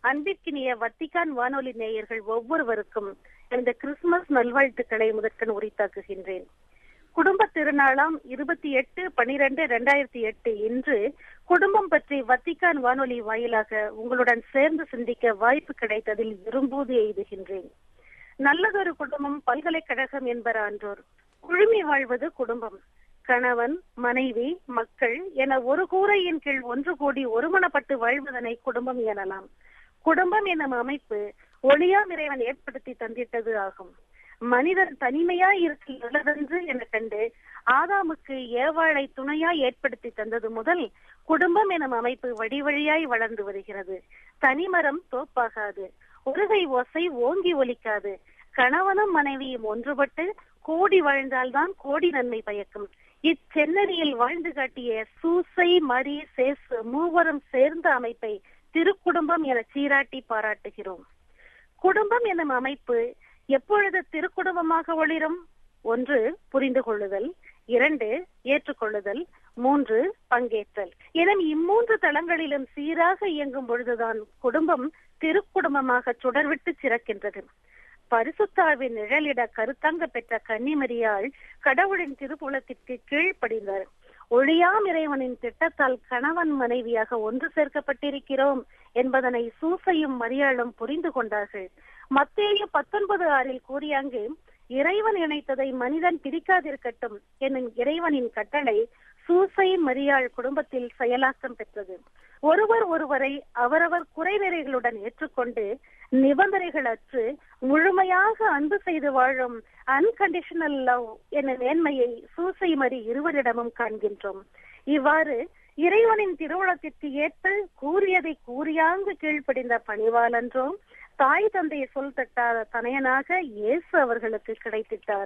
அன்பிற்கினிய வத்திக்கான் வானொலி நேயர்கள் ஒவ்வொருவருக்கும் இந்த கிறிஸ்துமஸ் நல்வாழ்த்துக்களை முதற்கண் உரித்தாக்குகின்றேன் குடும்ப திருநாளாம் இருபத்தி எட்டு பனிரெண்டு இரண்டாயிரத்தி எட்டு இன்று குடும்பம் பற்றி வத்திக்கான் வானொலி வாயிலாக உங்களுடன் சேர்ந்து சிந்திக்க வாய்ப்பு கிடைத்ததில் விரும்புவது எய்துகின்றேன் நல்லதொரு குடும்பம் பல்கலைக்கழகம் என்பர் ஆன்றோர் குழுமி வாழ்வது குடும்பம் கணவன் மனைவி மக்கள் என ஒரு கூரையின் கீழ் ஒன்று கூடி ஒருமனப்பட்டு வாழ்வதனை குடும்பம் எனலாம் குடும்பம் எனும் அமைப்பு ஒளியாம் இறைவன் ஏற்படுத்தி தந்திட்டது ஆகும் மனிதன் தனிமையாய் இருக்க நல்லதென்று என கண்டு ஆதாமுக்கு ஏவாளை துணையாய் ஏற்படுத்தி தந்தது முதல் குடும்பம் எனும் அமைப்பு வழி வழியாய் வளர்ந்து வருகிறது தனிமரம் தோப்பாகாது ஒருகை ஓசை ஓங்கி ஒலிக்காது கணவனும் மனைவியும் ஒன்றுபட்டு கோடி வாழ்ந்தால்தான் கோடி நன்மை பயக்கும் இச்சென்னறியில் வாழ்ந்து காட்டிய சூசை மரி சேசு மூவரும் சேர்ந்த அமைப்பை திருக்குடும்பம் என சீராட்டி பாராட்டுகிறோம் குடும்பம் எனும் அமைப்பு எப்பொழுது திருக்குடும்பமாக ஒளிரும் ஒன்று புரிந்து கொள்ளுதல் இரண்டு ஏற்றுக்கொள்ளுதல் மூன்று பங்கேற்றல் எனும் இம்மூன்று தளங்களிலும் சீராக இயங்கும் பொழுதுதான் குடும்பம் திருக்குடும்பமாக சுடர்விட்டு சிறக்கின்றது பரிசுத்தாவின் நிழலிட கருத்தங்க பெற்ற கன்னிமரியாள் கடவுளின் திருப்புலத்திற்கு கீழ்ப்படிந்தார் ஒளியாம் இறைவனின் திட்டத்தால் கணவன் மனைவியாக ஒன்று சேர்க்கப்பட்டிருக்கிறோம் என்பதனை சூசையும் மரியாளும் புரிந்து கொண்டார்கள் மத்தேயு பத்தொன்பது ஆறில் கூறிய அங்கு இறைவன் இணைத்ததை மனிதன் பிரிக்காதிருக்கட்டும் என்னும் இறைவனின் கட்டளை சூசை மரியாள் குடும்பத்தில் செயலாக்கம் பெற்றது ஒருவர் ஒருவரை அவரவர் குறைநிறைகளுடன் ஏற்றுக்கொண்டு நிபந்தனைகள் அற்று முழுமையாக அன்பு செய்து வாழும் அன்கண்டிஷனல் லவ் என மேன்மையை சூசை மறி இருவரிடமும் காண்கின்றோம் இவ்வாறு இறைவனின் திருவுளத்திற்கு ஏற்ப கூறியதை கூறியாங்கு கீழ்ப்படிந்த பணிவாளன்றோம் தாய் தந்தையை சொல் தட்டாத தனையனாக இயேசு அவர்களுக்கு கிடைத்திட்டார்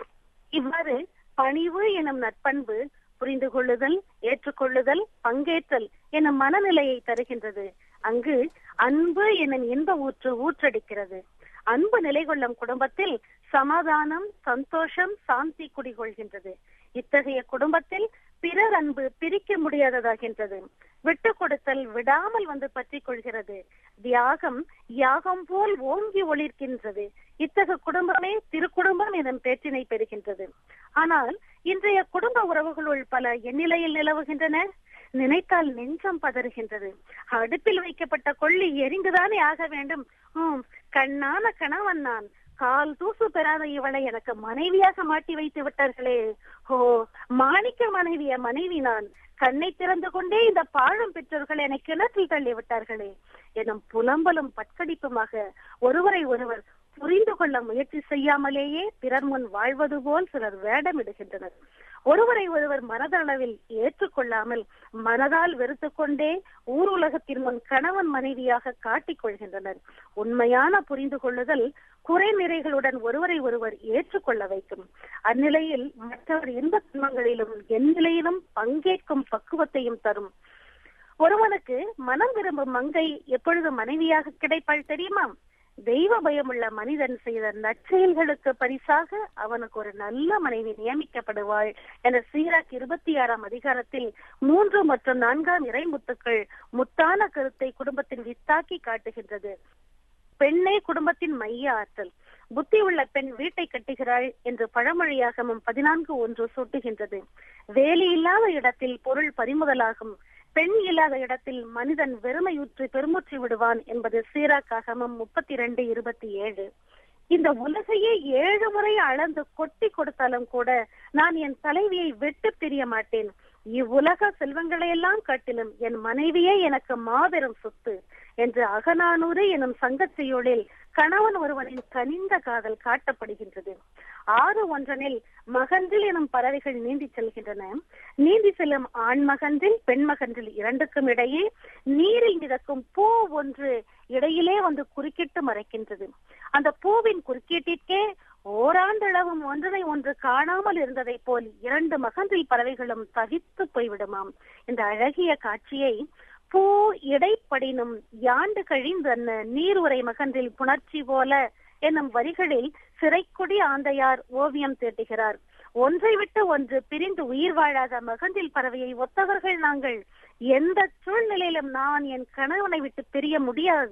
இவ்வாறு பணிவு எனும் நட்பண்பு புரிந்து கொள்ளுதல் ஏற்றுக்கொள்ளுதல் பங்கேற்றல் எனும் மனநிலையை தருகின்றது அங்கு அன்பு எனும் இன்ப ஊற்று ஊற்றடிக்கிறது அன்பு நிலை கொள்ளும் குடும்பத்தில் சமாதானம் சந்தோஷம் சாந்தி குடிகொள்கின்றது இத்தகைய குடும்பத்தில் பிறர் அன்பு பிரிக்க முடியாததாகின்றது விட்டு கொடுத்தல் விடாமல் வந்து பற்றி கொள்கிறது தியாகம் யாகம் போல் ஓங்கி ஒளிர்கின்றது இத்தகைய குடும்பமே திருக்குடும்பம் எனும் பேச்சினை பெறுகின்றது ஆனால் இன்றைய குடும்ப உறவுகளுள் பல எந்நிலையில் நிலவுகின்றன நினைத்தால் நெஞ்சம் பதறுகின்றது அடுப்பில் வைக்கப்பட்ட கொள்ளி எரிந்துதானே ஆக வேண்டும் ஹம் கண்ணான கணவன் நான் கால் தூசு பெறாத இவளை எனக்கு மனைவியாக மாட்டி வைத்து விட்டார்களே ஓ மாணிக்க மனைவிய மனைவி நான் கண்ணை திறந்து கொண்டே இந்த பாழும் பெற்றோர்கள் என்னை கிணற்றில் தள்ளி விட்டார்களே எனும் புலம்பலும் பட்கடிப்புமாக ஒருவரை ஒருவர் புரிந்து கொள்ள முயற்சி செய்யாமலேயே பிறர் முன் வாழ்வது போல் சிலர் வேடமிடுகின்றனர் ஒருவரை ஒருவர் மனதளவில் ஏற்றுக்கொள்ளாமல் மனதால் வெறுத்து கொண்டே ஊர் உலகத்தின் முன் கணவன் மனைவியாக காட்டிக் கொள்கின்றனர் உண்மையான புரிந்து கொள்ளுதல் குறைநிறைகளுடன் ஒருவரை ஒருவர் ஏற்றுக்கொள்ள வைக்கும் அந்நிலையில் மற்றவர் எந்த துன்பங்களிலும் எந்நிலையிலும் பங்கேற்கும் பக்குவத்தையும் தரும் ஒருவனுக்கு மனம் விரும்பும் மங்கை எப்பொழுது மனைவியாக கிடைப்பாள் தெரியுமா தெய்வ பயமுள்ள மனிதன் செய்த நற்செயல்களுக்கு பரிசாக அவனுக்கு ஒரு நல்ல மனைவி நியமிக்கப்படுவாள் என சீராக் இருபத்தி ஆறாம் அதிகாரத்தில் மூன்று மற்றும் நான்காம் இறைமுத்துக்கள் முத்தான கருத்தை குடும்பத்தின் வித்தாக்கி காட்டுகின்றது பெண்ணே குடும்பத்தின் மைய ஆற்றல் புத்தி உள்ள பெண் வீட்டை கட்டுகிறாள் என்று பழமொழியாகமும் பதினான்கு ஒன்று சுட்டுகின்றது வேலி இல்லாத இடத்தில் பொருள் பறிமுதலாகும் பெண் இல்லாத இடத்தில் மனிதன் வெறுமையுற்று பெருமுற்றி விடுவான் என்பது சீராக்காகமும் முப்பத்தி இரண்டு இருபத்தி ஏழு இந்த உலகையே ஏழு முறை அளந்து கொட்டி கொடுத்தாலும் கூட நான் என் தலைவியை விட்டு பிரிய மாட்டேன் இவ்வுலக செல்வங்களையெல்லாம் காட்டிலும் என் மனைவியே எனக்கு மாபெரும் சொத்து என்று அகநானூறு எனும் சங்கச்செய்யுளில் கணவன் ஒருவனின் கனிந்த காதல் காட்டப்படுகின்றது ஆறு ஒன்றனில் மகன்றில் எனும் பறவைகள் நீந்தி செல்கின்றன நீந்தி செல்லும் ஆண் மகன்றில் பெண் மகன்றில் இரண்டுக்கும் இடையே நீரில் மிதக்கும் பூ ஒன்று இடையிலே வந்து குறுக்கிட்டு மறைக்கின்றது அந்த பூவின் குறுக்கீட்டிற்கே ஓராண்டளவும் ஒன்றனை ஒன்று காணாமல் இருந்ததை போல் இரண்டு மகன்றில் பறவைகளும் தவித்து போய்விடுமாம் இந்த அழகிய காட்சியை பூ இடைப்படினும் யாண்டு கழிந்தன்ன நீர் உரை மகன்றில் புணர்ச்சி போல என்னும் வரிகளில் சிறைக்குடி ஆந்தையார் ஓவியம் தீட்டுகிறார் ஒன்றை விட்டு ஒன்று பிரிந்து உயிர் வாழாத மகன்றில் பறவையை ஒத்தவர்கள் நாங்கள் எந்த சூழ்நிலையிலும் நான் என் கணவனை விட்டு பிரிய முடியாது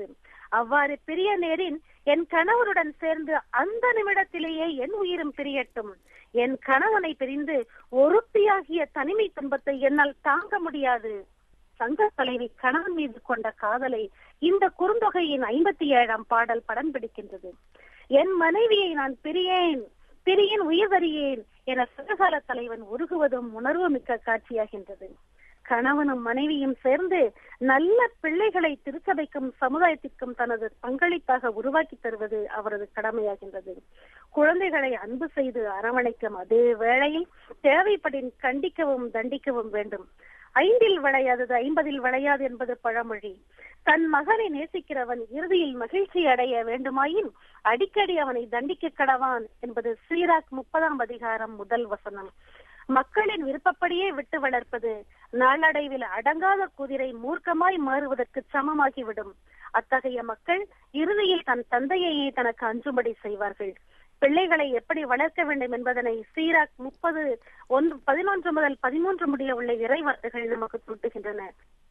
அவ்வாறு பிரிய நேரின் என் கணவருடன் சேர்ந்து அந்த நிமிடத்திலேயே என் உயிரும் பிரியட்டும் என் கணவனை பிரிந்து ஒருத்தியாகிய தனிமை துன்பத்தை என்னால் தாங்க முடியாது சங்க தலைவி கணவன் மீது கொண்ட காதலை இந்த குறுந்தொகையின் ஐம்பத்தி ஏழாம் பாடல் படம் பிடிக்கின்றது என் மனைவியை நான் பிரியேன் பிரியன் உயிர்வறியேன் என சங்ககால தலைவன் உருகுவதும் உணர்வு மிக்க காட்சியாகின்றது கணவனும் மனைவியும் சேர்ந்து நல்ல பிள்ளைகளை திருச்சபைக்கும் சமுதாயத்திற்கும் தனது பங்களிப்பாக உருவாக்கி தருவது அவரது கடமையாகின்றது குழந்தைகளை அன்பு செய்து அரவணைக்கும் அதே வேளையில் தேவைப்படின் கண்டிக்கவும் தண்டிக்கவும் வேண்டும் ஐந்தில் விளையாதது ஐம்பதில் விளையாது என்பது பழமொழி தன் மகனை நேசிக்கிறவன் இறுதியில் மகிழ்ச்சி அடைய வேண்டுமாயின் அடிக்கடி அவனை தண்டிக்க கடவான் என்பது சீராக் முப்பதாம் அதிகாரம் முதல் வசனம் மக்களின் விருப்பப்படியே விட்டு வளர்ப்பது நாளடைவில் அடங்காத குதிரை மூர்க்கமாய் மாறுவதற்கு சமமாகிவிடும் அத்தகைய மக்கள் இறுதியில் தன் தந்தையையே தனக்கு அஞ்சும்படி செய்வார்கள் பிள்ளைகளை எப்படி வளர்க்க வேண்டும் என்பதனை சீராக் முப்பது ஒன்று பதினொன்று முதல் பதிமூன்று முடிய உள்ள இறைவார்த்தைகள் நமக்கு தூட்டுகின்றன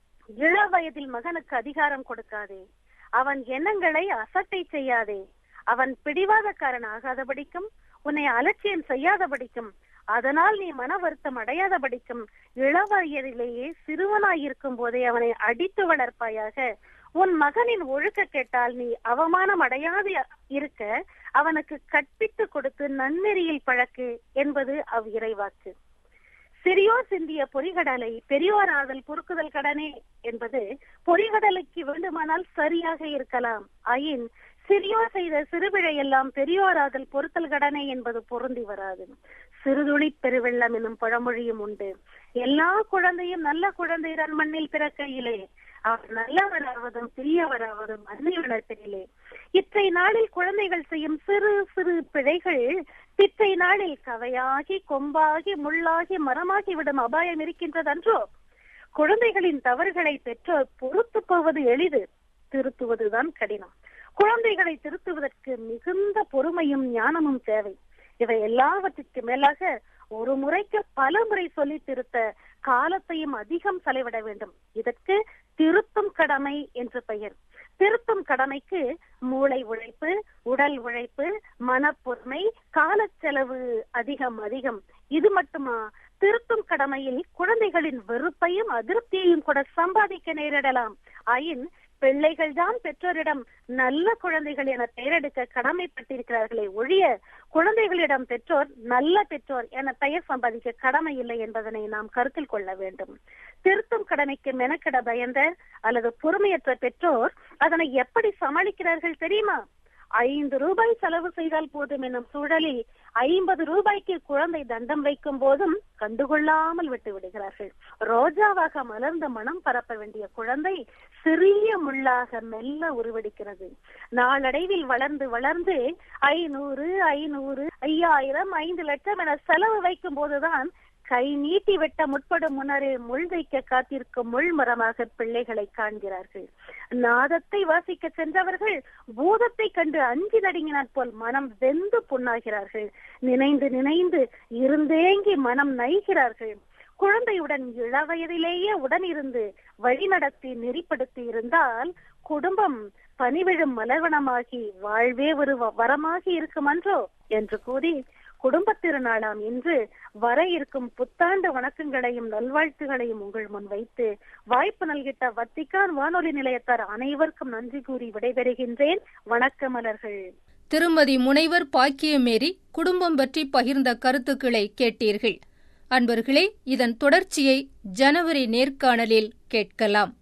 இள வயதில் மகனுக்கு அதிகாரம் கொடுக்காதே அவன் எண்ணங்களை அசட்டை செய்யாதே அவன் பிடிவாதக்காரன் ஆகாதபடிக்கும் உன்னை அலட்சியம் செய்யாதபடிக்கும் அதனால் நீ மன வருத்தம் அடையாதபடிக்கும் இளவயதிலேயே சிறுவனாயிருக்கும் போதே அவனை அடித்து வளர்ப்பாயாக உன் மகனின் ஒழுக்க கேட்டால் நீ அவமானம் அடையாது இருக்க அவனுக்கு கற்பித்து கொடுத்து நன்னெறியில் பழக்கு என்பது அவ் இறைவாக்கு சிறியோர் சிந்திய பொறிகடலை பெரியோர் ஆதல் பொறுக்குதல் கடனே என்பது பொறிகடலுக்கு வேண்டுமானால் சரியாக இருக்கலாம் ஆயின் சிறியோர் செய்த சிறுபிழை எல்லாம் பெரியோராதல் பொறுத்தல் கடனே என்பது பொருந்தி வராது சிறுதுளி பெருவெள்ளம் என்னும் பழமொழியும் உண்டு எல்லா குழந்தையும் நல்ல குழந்தைதான் மண்ணில் பிறக்கையிலே அவர் நல்லவராவதும் சிறியவராவதும் அன்னை வளர்ப்பிலே இற்றை நாளில் குழந்தைகள் செய்யும் சிறு சிறு பிழைகள் பிற்றை நாளில் கவையாகி கொம்பாகி முள்ளாகி மரமாகி விடும் அபாயம் இருக்கின்றதன்றோ குழந்தைகளின் தவறுகளை பெற்றோர் பொறுத்து போவது எளிது திருத்துவதுதான் கடினம் குழந்தைகளை திருத்துவதற்கு மிகுந்த பொறுமையும் ஞானமும் தேவை இவை எல்லாவற்றிற்கு மேலாக ஒரு முறைக்கு பல முறை சொல்லி திருத்த காலத்தையும் அதிகம் செலவிட வேண்டும் இதற்கு திருத்தும் கடமை என்று பெயர் திருத்தும் கடமைக்கு மூளை உழைப்பு உடல் உழைப்பு மனப்பொறுமை கால செலவு அதிகம் அதிகம் இது மட்டுமா திருத்தும் கடமையில் குழந்தைகளின் வெறுப்பையும் அதிருப்தியையும் கூட சம்பாதிக்க நேரிடலாம் ஆயின் பிள்ளைகள் தான் பெற்றோரிடம் நல்ல குழந்தைகள் என பெயரெடுக்க கடமைப்பட்டிருக்கிறார்களே ஒழிய குழந்தைகளிடம் பெற்றோர் நல்ல பெற்றோர் என பெயர் சம்பாதிக்க கடமை இல்லை என்பதனை நாம் கருத்தில் கொள்ள வேண்டும் திருத்தும் கடமைக்கு மெனக்கிட பயந்த அல்லது பொறுமையற்ற பெற்றோர் அதனை எப்படி சமாளிக்கிறார்கள் தெரியுமா ஐந்து ரூபாய் செலவு செய்தால் போதும் என்னும் சூழலில் ஐம்பது ரூபாய்க்கு குழந்தை தண்டம் வைக்கும் போதும் கண்டுகொள்ளாமல் விட்டு விடுகிறார்கள் ரோஜாவாக மலர்ந்த மனம் பரப்ப வேண்டிய குழந்தை சிறிய முள்ளாக மெல்ல உருவெடுக்கிறது நாளடைவில் வளர்ந்து வளர்ந்து ஐநூறு ஐநூறு ஐயாயிரம் ஐந்து லட்சம் என செலவு வைக்கும் போதுதான் கை நீட்டி வெட்ட முற்படும் முன்னரே முள் வைக்க காத்திருக்கும் முள் மரமாக பிள்ளைகளை காண்கிறார்கள் நாதத்தை வாசிக்க சென்றவர்கள் பூதத்தை கண்டு அஞ்சி நடுங்கினாற் போல் மனம் வெந்து புண்ணாகிறார்கள் நினைந்து நினைந்து இருந்தேங்கி மனம் நைகிறார்கள் குழந்தையுடன் இளவயதிலேயே உடன் இருந்து வழிநடத்தி நெறிப்படுத்தி இருந்தால் குடும்பம் பனிவிழும் மலர்வனமாகி வாழ்வே ஒரு வரமாகி இருக்குமன்றோ என்று கூறி குடும்ப திருநாளாம் இன்று வர இருக்கும் புத்தாண்டு வணக்கங்களையும் நல்வாழ்த்துகளையும் உங்கள் முன் வைத்து வாய்ப்பு நல்கிட்ட வத்திக்கான் வானொலி நிலையத்தார் அனைவருக்கும் நன்றி கூறி விடைபெறுகின்றேன் வணக்க மலர்கள் திருமதி முனைவர் பாக்கியமேரி குடும்பம் பற்றி பகிர்ந்த கருத்துக்களை கேட்டீர்கள் அன்பர்களே இதன் தொடர்ச்சியை ஜனவரி நேர்காணலில் கேட்கலாம்